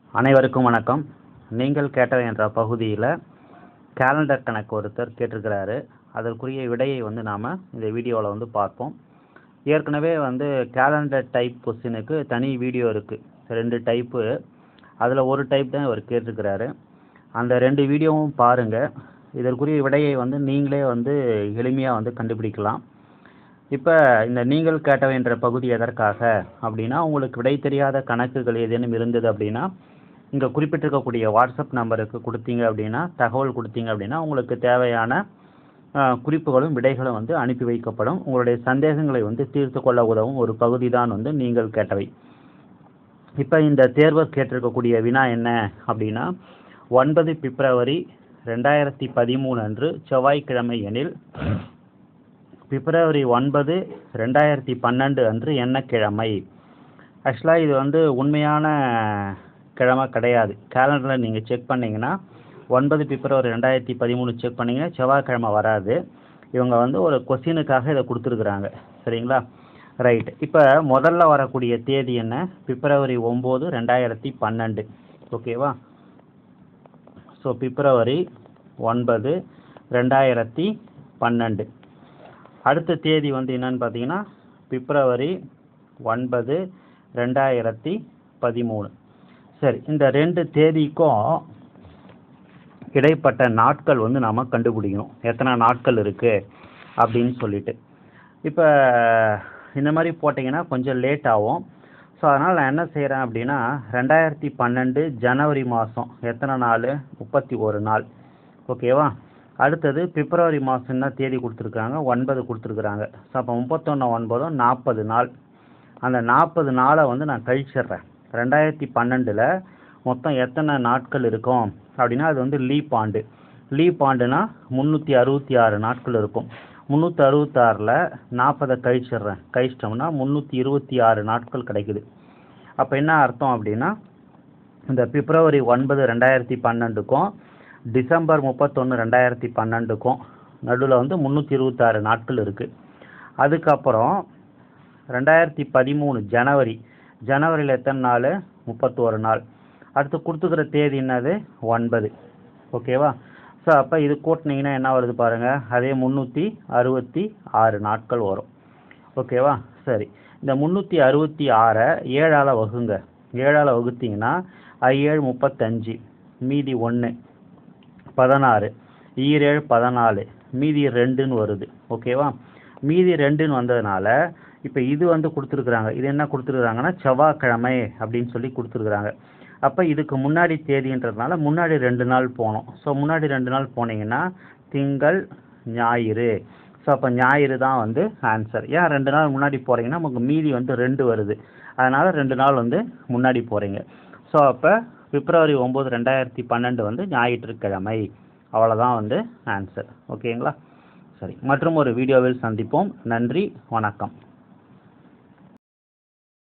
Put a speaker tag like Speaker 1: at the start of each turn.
Speaker 1: அனைவருக்கும் வணக்கம் நீங்கள் கேட்டவை என்ற பகுதியில் கேலண்டர் கணக்கு ஒருத்தர் கேட்டிருக்கிறாரு அதற்குரிய விடையை வந்து நாம் இந்த வீடியோவில் வந்து பார்ப்போம் ஏற்கனவே வந்து கேலண்டர் டைப் கொஸ்டினுக்கு தனி வீடியோ இருக்குது ரெண்டு டைப்பு அதில் ஒரு டைப் தான் இவர் கேட்டிருக்கிறாரு அந்த ரெண்டு வீடியோவும் பாருங்கள் இதற்குரிய விடையை வந்து நீங்களே வந்து எளிமையாக வந்து கண்டுபிடிக்கலாம் இப்போ இந்த நீங்கள் கேட்டவை என்ற பகுதி எதற்காக அப்படின்னா உங்களுக்கு விடை தெரியாத கணக்குகள் ஏதேனும் இருந்தது அப்படின்னா இங்கே குறிப்பிட்டிருக்கக்கூடிய வாட்ஸ்அப் நம்பருக்கு கொடுத்தீங்க அப்படின்னா தகவல் கொடுத்தீங்க அப்படின்னா உங்களுக்கு தேவையான அஹ், குறிப்புகளும் விடைகளும் வந்து அனுப்பி வைக்கப்படும் உங்களுடைய சந்தேகங்களை வந்து தீர்த்து கொள்ள உதவும் ஒரு பகுதி தான் வந்து நீங்கள் கேட்டவை இப்போ இந்த தேர்வர் கேட்டிருக்கக்கூடிய வினா என்ன அப்படின்னா ஒன்பது பிப்ரவரி ரெண்டாயிரத்தி பதிமூணு அன்று செவ்வாய்க்கிழமை எனில் பிப்ரவரி ஒன்பது ரெண்டாயிரத்தி பன்னெண்டு அன்று என்ன கிழமை ஆக்சுவலாக இது வந்து உண்மையான கிழமை கிடையாது கேலண்டரில் நீங்கள் செக் பண்ணீங்கன்னா ஒன்பது பிப்ரவரி ரெண்டாயிரத்தி பதிமூணு செக் பண்ணீங்கன்னா செவ்வாய்க்கிழமை வராது இவங்க வந்து ஒரு கொஸ்டினுக்காக இதை கொடுத்துருக்குறாங்க சரிங்களா ரைட் இப்போ முதல்ல வரக்கூடிய தேதி என்ன பிப்ரவரி ஒம்பது ரெண்டாயிரத்தி பன்னெண்டு ஓகேவா ஸோ பிப்ரவரி ஒன்பது ரெண்டாயிரத்தி பன்னெண்டு அடுத்த தேதி வந்து என்னன்னு பார்த்தீங்கன்னா பிப்ரவரி ஒன்பது ரெண்டாயிரத்தி பதிமூணு சரி இந்த ரெண்டு தேதிக்கும் இடைப்பட்ட நாட்கள் வந்து நாம் கண்டுபிடிக்கணும் எத்தனை நாட்கள் இருக்குது அப்படின்னு சொல்லிட்டு இப்போ இந்த மாதிரி போட்டிங்கன்னா கொஞ்சம் லேட் ஆகும் ஸோ அதனால் நான் என்ன செய்கிறேன் அப்படின்னா ரெண்டாயிரத்தி பன்னெண்டு ஜனவரி மாதம் எத்தனை நாள் முப்பத்தி ஒரு நாள் ஓகேவா அடுத்தது பிப்ரவரி மாதம் என்ன தேதி கொடுத்துருக்காங்க ஒன்பது கொடுத்துருக்குறாங்க ஸோ அப்போ முப்பத்தொன்று ஒன்பதும் நாற்பது நாள் அந்த நாற்பது நாளை வந்து நான் கழிச்சிடுறேன் ரெண்டாயிரத்தி பன்னெண்டில் மொத்தம் எத்தனை நாட்கள் இருக்கும் அப்படின்னா அது வந்து லீப் ஆண்டு லீப் ஆண்டுனா முந்நூற்றி அறுபத்தி ஆறு நாட்கள் இருக்கும் முந்நூற்றி அறுபத்தாறில் நாற்பதை கழிச்சிடுறேன் கழிச்சிட்டோம்னா முந்நூற்றி இருபத்தி ஆறு நாட்கள் கிடைக்குது அப்போ என்ன அர்த்தம் அப்படின்னா இந்த பிப்ரவரி ஒன்பது ரெண்டாயிரத்தி பன்னெண்டுக்கும் டிசம்பர் முப்பத்தொன்று ரெண்டாயிரத்தி பன்னெண்டுக்கும் நடுவில் வந்து முந்நூற்றி இருபத்தாறு நாட்கள் இருக்குது அதுக்கப்புறம் ரெண்டாயிரத்தி பதிமூணு ஜனவரி ஜனவரியில் எத்தனை நாள் முப்பத்தோரு நாள் அடுத்து கொடுத்துக்கிற தேதி என்னது ஒன்பது ஓகேவா ஸோ அப்போ இது கூட்டினீங்கன்னா என்ன வருது பாருங்கள் அதே முந்நூற்றி அறுபத்தி ஆறு நாட்கள் வரும் ஓகேவா சரி இந்த முந்நூற்றி அறுபத்தி ஆறை ஏழால் வகுங்க ஏழால் வகுத்தீங்கன்னா ஐஏழு முப்பத்தஞ்சு மீதி ஒன்று பதினாறு ஈரேழு பதினாலு மீதி ரெண்டுன்னு வருது ஓகேவா மீதி ரெண்டுன்னு வந்ததுனால இப்போ இது வந்து கொடுத்துருக்குறாங்க இது என்ன கொடுத்துருக்குறாங்கன்னா செவ்வாய்க்கிழமை அப்படின்னு சொல்லி கொடுத்துருக்குறாங்க அப்போ இதுக்கு முன்னாடி தேதின்றதுனால முன்னாடி ரெண்டு நாள் போகணும் ஸோ முன்னாடி ரெண்டு நாள் போனீங்கன்னா திங்கள் ஞாயிறு ஸோ அப்போ ஞாயிறு தான் வந்து ஆன்சர் ஏன் ரெண்டு நாள் முன்னாடி போகிறீங்கன்னா நமக்கு மீதி வந்து ரெண்டு வருது அதனால் ரெண்டு நாள் வந்து முன்னாடி போகிறீங்க ஸோ அப்போ பிப்ரவரி ஒம்பது ரெண்டாயிரத்தி பன்னெண்டு வந்து ஞாயிற்றுக்கிழமை அவ்வளோதான் வந்து ஆன்சர் ஓகேங்களா சரி மற்றும் ஒரு வீடியோவில் சந்திப்போம் நன்றி வணக்கம்